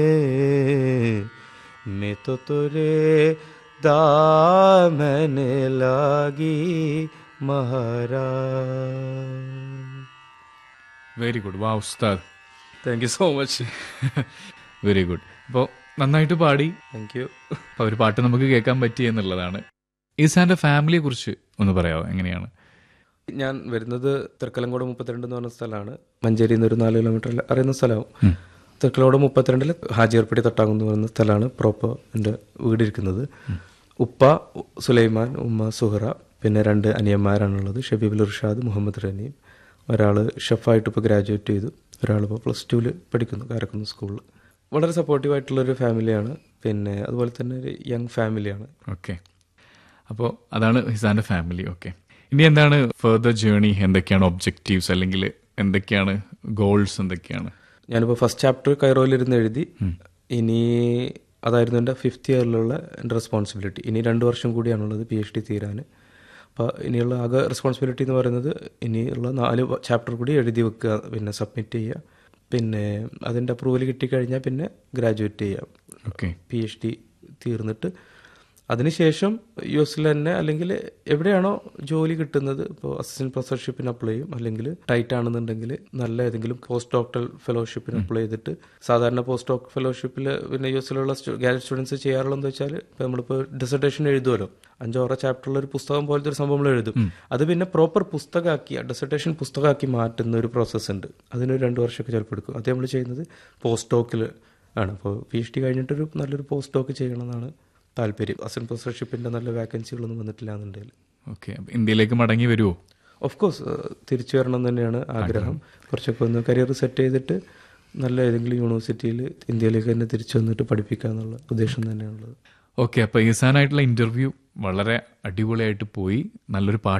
मैं तो तुरे दामन लागी महाराज വെരി ഗുഡ് വാ ഉസ്താദ് thank you so much very good അപ്പോൾ നന്നായിട്ട് പാടി താങ്ക് യു അപ്പോൾ ഒരു പാട്ട് നമുക്ക് കേൾക്കാൻ പറ്റി എന്നുള്ളതാണ് ഈസാന്റെ ഫാമിലിയെ കുറിച്ച് ഒന്ന് പറയാമോ എങ്ങനെയാണ് ഞാൻ വരുന്നത് തൃക്കലങ്കോട് മുപ്പത്തിരണ്ട് എന്ന് പറഞ്ഞ സ്ഥലമാണ് മഞ്ചേരിയിൽ നിന്ന് ഒരു നാല് കിലോമീറ്റർ അറിയുന്ന സ്ഥലമാവും തൃക്കലോട് മുപ്പത്തിരണ്ടിൽ ഹാജിയർപ്പടി തട്ടാകുന്ന് പറയുന്ന സ്ഥലമാണ് പ്രോപ്പർ എൻ്റെ വീടിരിക്കുന്നത് ഉപ്പ സുലൈമാൻ ഉമ്മ സുഹറ പിന്നെ രണ്ട് അനിയന്മാരാണുള്ളത് ഷബീബുൽ ഇർഷാദ് മുഹമ്മദ് റനീം ഒരാൾ ഷെഫായിട്ട് ഇപ്പോൾ ഗ്രാജുവേറ്റ് ചെയ്തു ഒരാൾ ഇപ്പോൾ പ്ലസ് ടുവിൽ പഠിക്കുന്നു കാരക്കുന്ന് സ്കൂളിൽ വളരെ സപ്പോർട്ടീവായിട്ടുള്ളൊരു ഫാമിലിയാണ് പിന്നെ അതുപോലെ തന്നെ ഒരു യങ് ഫാമിലിയാണ് ഓക്കെ അപ്പോൾ അതാണ് ഹിസാന്റെ ഫാമിലി ഓക്കെ ഇനി എന്താണ് ഫെർദർ ജേണി എന്തൊക്കെയാണ് ഒബ്ജക്റ്റീവ്സ് അല്ലെങ്കിൽ എന്തൊക്കെയാണ് ഗോൾസ് എന്തൊക്കെയാണ് ഞാനിപ്പോൾ ഫസ്റ്റ് ചാപ്റ്റർ കൈറോയിലിരുന്ന് എഴുതി ഇനി അതായിരുന്നു എൻ്റെ ഫിഫ്ത്ത് ഇയറിലുള്ള എൻ്റെ റെസ്പോൺസിബിലിറ്റി ഇനി രണ്ട് വർഷം കൂടിയാണുള്ളത് പി എച്ച് ഡി തീരാൻ അപ്പോൾ ഇനിയുള്ള ആകെ റെസ്പോൺസിബിലിറ്റി എന്ന് പറയുന്നത് ഇനിയുള്ള നാല് ചാപ്റ്റർ കൂടി എഴുതി വെക്കുക പിന്നെ സബ്മിറ്റ് ചെയ്യുക പിന്നെ അതിൻ്റെ അപ്രൂവൽ കിട്ടിക്കഴിഞ്ഞാൽ പിന്നെ ഗ്രാജുവേറ്റ് ചെയ്യാം ഓക്കെ പി എച്ച് ഡി തീർന്നിട്ട് അതിനുശേഷം യു എസിൽ തന്നെ അല്ലെങ്കിൽ എവിടെയാണോ ജോലി കിട്ടുന്നത് ഇപ്പോൾ അസിസ്റ്റന്റ് പ്രൊഫസർഷിപ്പിന് അപ്ലൈ ചെയ്യും അല്ലെങ്കിൽ ടൈറ്റ് ആണെന്നുണ്ടെങ്കിൽ നല്ല ഏതെങ്കിലും പോസ്റ്റ് ഡോക്ടറൽ ഫെലോഷിപ്പിന് അപ്ലൈ ചെയ്തിട്ട് സാധാരണ പോസ്റ്റ് ഡോക് ഫെലോഷിപ്പിൽ പിന്നെ യു എസിലുള്ള ഗ്രാജുവേറ്റ് സ്റ്റുഡൻസ് ചെയ്യാറുള്ളതെന്ന് വെച്ചാൽ ഇപ്പോൾ നമ്മളിപ്പോൾ ഡിസർട്ടേഷൻ എഴുതുമല്ലോ അഞ്ചോ ആറോ ചാപ്റ്ററിൽ ഒരു പുസ്തകം പോലത്തെ ഒരു സംഭവം നമ്മൾ എഴുതും അത് പിന്നെ പ്രോപ്പർ പുസ്തകമാക്കി ഡിസർട്ടേഷൻ പുസ്തകമാക്കി മാറ്റുന്ന ഒരു പ്രോസസ്സ് ഉണ്ട് അതിനൊരു രണ്ട് വർഷമൊക്കെ ചിലപ്പോൾ എടുക്കും അത് നമ്മൾ ചെയ്യുന്നത് പോസ്റ്റ് ഡോക്കിൽ ആണ് അപ്പോൾ പി എച്ച് ഡി കഴിഞ്ഞിട്ടൊരു നല്ലൊരു പോസ്റ്റ് ഡോക്ക് ചെയ്യണമെന്നാണ് താല്പര്യം അസിസ്റ്റന്റ് പ്രൊഫസർഷിപ്പിന്റെ നല്ല വാക്കൻസികളൊന്നും വന്നിട്ടില്ല എന്നുണ്ടെങ്കിൽ ഓക്കെ ഇന്ത്യയിലേക്ക് മടങ്ങി വരുമോ ഓഫ് കോഴ്സ് തിരിച്ചു വരണം എന്ന് തന്നെയാണ് ആഗ്രഹം കുറച്ചൊക്കെ ഒന്ന് കരിയർ സെറ്റ് ചെയ്തിട്ട് നല്ല ഏതെങ്കിലും യൂണിവേഴ്സിറ്റിയിൽ ഇന്ത്യയിലേക്ക് തന്നെ തിരിച്ചു വന്നിട്ട് പഠിപ്പിക്കുക എന്നുള്ള ഉദ്ദേശം തന്നെയാണുള്ളത് ഓക്കെ അപ്പോൾ ഈസാനായിട്ടുള്ള ഇന്റർവ്യൂ വളരെ അടിപൊളിയായിട്ട് പോയി നല്ലൊരു പാട്ട്